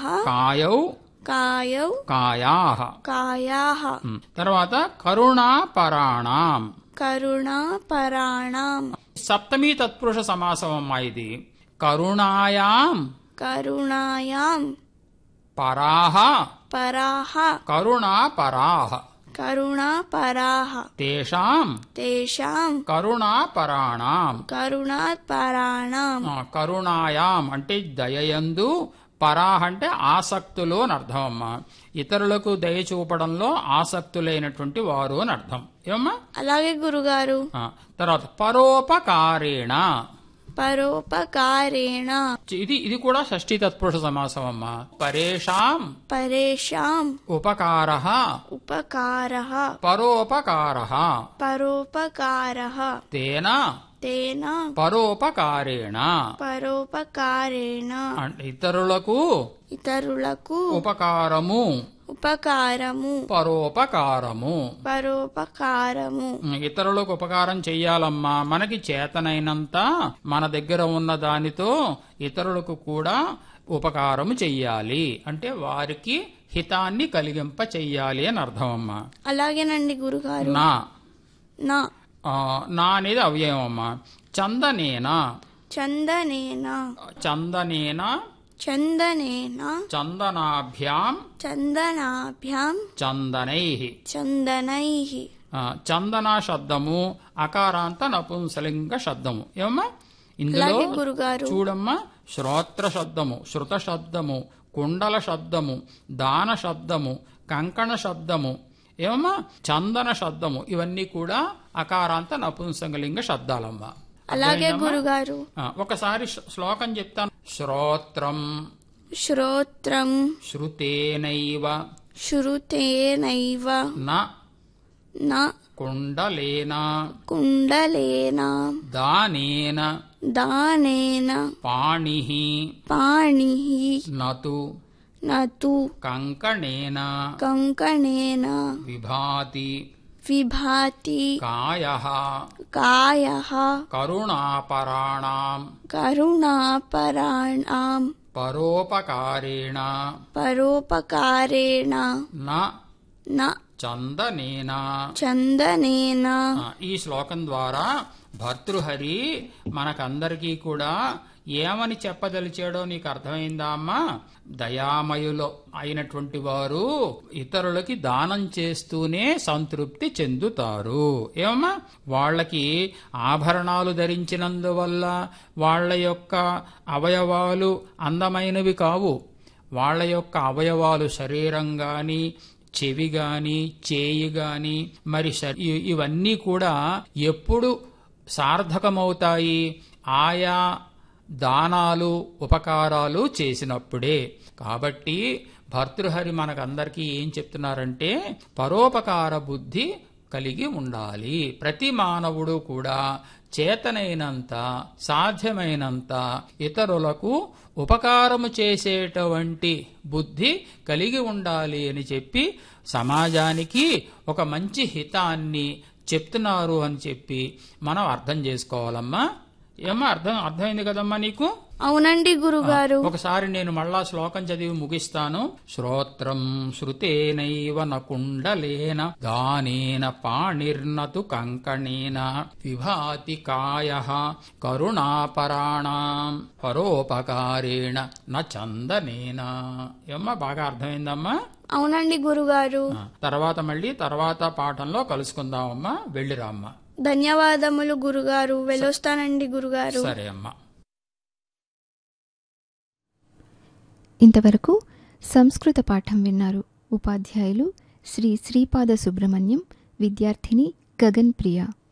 కాయౌ కాయౌ కాయాహ కాయాః ఉమ్. తర్వాత కరుణాపరాణాం కరుణాపరాణాం సప్తమీ తత్పురుష సమాసం అమ్మా ఇది కరుణాయాం కరుణాయాం పరాహ పరాః కరుణాపరాహ కరుణాపరాః తేషాం తేషాం కరుణాపరాణాం కరుణాపరాణాం ఆ, కరుణాయాం అంటే దయయందు పరాహ అంటే ఆసక్తులు అని అర్థం అమ్మా ఇతరులకు దయ చూపడంలో ఆసక్తులైనటువంటి వారు అని అర్థం ఏమమ్మా అలాగే గురుగారు ఆ, తర్వాత పరోపకారేణ పరోపకారేణ ఇది ఇది కూడా షష్ఠీ తత్పురుష సమాసం అమ్మా పరేషాం పరేషాం ఉపకార ఉపకారః పరోపకార పరోపకారః తేన తేన పరోపకారేణ పరోపకారేణ అంటే ఇతరులకు ఇతరులకు ఉపకారము ఉపకారము పరోపకారము పరోపకారము ఇతరులకు ఉపకారం చెయ్యాలమ్మా మనకి చేతనైనంత మన దగ్గర ఉన్న దానితో ఇతరులకు కూడా ఉపకారము చెయ్యాలి అంటే వారికి హితాన్ని కలిగింప చెయ్యాలి అని అర్థం అమ్మా అలాగేనండి గురుగారు నా నా ఆ, నా అనేది అవ్యయం అమ్మా చందనేన చందనేన చందనేన చందనేన చందనాభ్యాం చందనాభ్యాం చందనై చందనైః చందన శబ్దము అకారాంత నపుంసలింగ శబ్దము ఏమమ్మా ఇందులో అలాగే గురుగారు చూడమ్మా శ్రోత్ర శబ్దము శృత శబ్దము కుండల శబ్దము దాన శబ్దము కంకణ శబ్దము ఏమమ్మా చందన శబ్దము ఇవన్నీ కూడా అకారాంత నపుంసకలింగ శబ్దాలమ్మా అలాగే అర్థమైందమ్మా? గురుగారు ఆ, ఒకసారి శ్లో- శ్లోకం చెప్తాను శ్రోత్రం శ్రోత్రం శృతేనైవ శృతేనైవ న న కుండలేన కుండలేన దానేన దానేన పాణి పాణిః నతు నతు కంకణేన కంకణేన విభాతి విభాతి కాయ కాయః కరుణాపరాణాం కరుణాపరాణాం పరోపకారేణ పరోపకారేణ న న చందనేన చందనేన ఆ, ఈ శ్లోకం ద్వారా భర్తృహరి మనకందరికీ కూడా ఏమని చెప్పదలిచాడో నీకు అర్థమైందా అమ్మా దయామయులో అయినటువంటి వారు ఇతరులకి దానం చేస్తూనే సంతృప్తి చెందుతారు ఏమమ్మా వాళ్ళకి ఆభరణాలు ధరించినందువల్ల వాళ్ళ యొక్క అవయవాలు అందమైనవి కావు వాళ్ళ యొక్క అవయవాలు శరీరం గాని చెవి గాని చేయి గాని మరి శ- ఇ- ఇవన్నీ కూడా ఎప్పుడు సార్థకమవుతాయి ఆయా దానాలు ఉపకారాలు చేసినప్పుడే కాబట్టి భర్తృహరి మనకందరికీ ఏం చెప్తున్నారంటే పరోపకార బుద్ధి కలిగి ఉండాలి ప్రతి మానవుడు కూడా చేతనైనంత సాధ్యమైనంత ఇతరులకు ఉపకారము చేసేటువంటి బుద్ధి కలిగి ఉండాలి అని చెప్పి సమాజానికి ఒక మంచి హితాన్ని చెప్తున్నారు అని చెప్పి మనం అర్థం చేసుకోవాలమ్మా ఏమో అర్థం అర్థమైంది కదమ్మా నీకు అవునండి గురుగారు ఒకసారి నేను మళ్ళా శ్లోకం చదివి ముగిస్తాను శ్రోత్రం శృతేనైవ నకుండలేన దానేన పాణిర్నతు కంకణేన విభాతి కాయ కరుణాపరాణం పరోపకారేణ న చందనేన ఏమ్మా బాగా అర్థమైందమ్మా అవునండి గురుగారు ఆ, తర్వాత మళ్ళీ తర్వాత పాఠంలో కలుసుకుందామమ్మా వెళ్ళిరామ్మా ధన్యవాదములు గురుగారు వెళ్ళొస్తానండి గురుగారు సరే అమ్మా ఇంతవరకు సంస్కృత పాఠం విన్నారు ఉపాధ్యాయులు శ్రీ శ్రీపాద సుబ్రహ్మణ్యం విద్యార్థిని గగన్ ప్రియ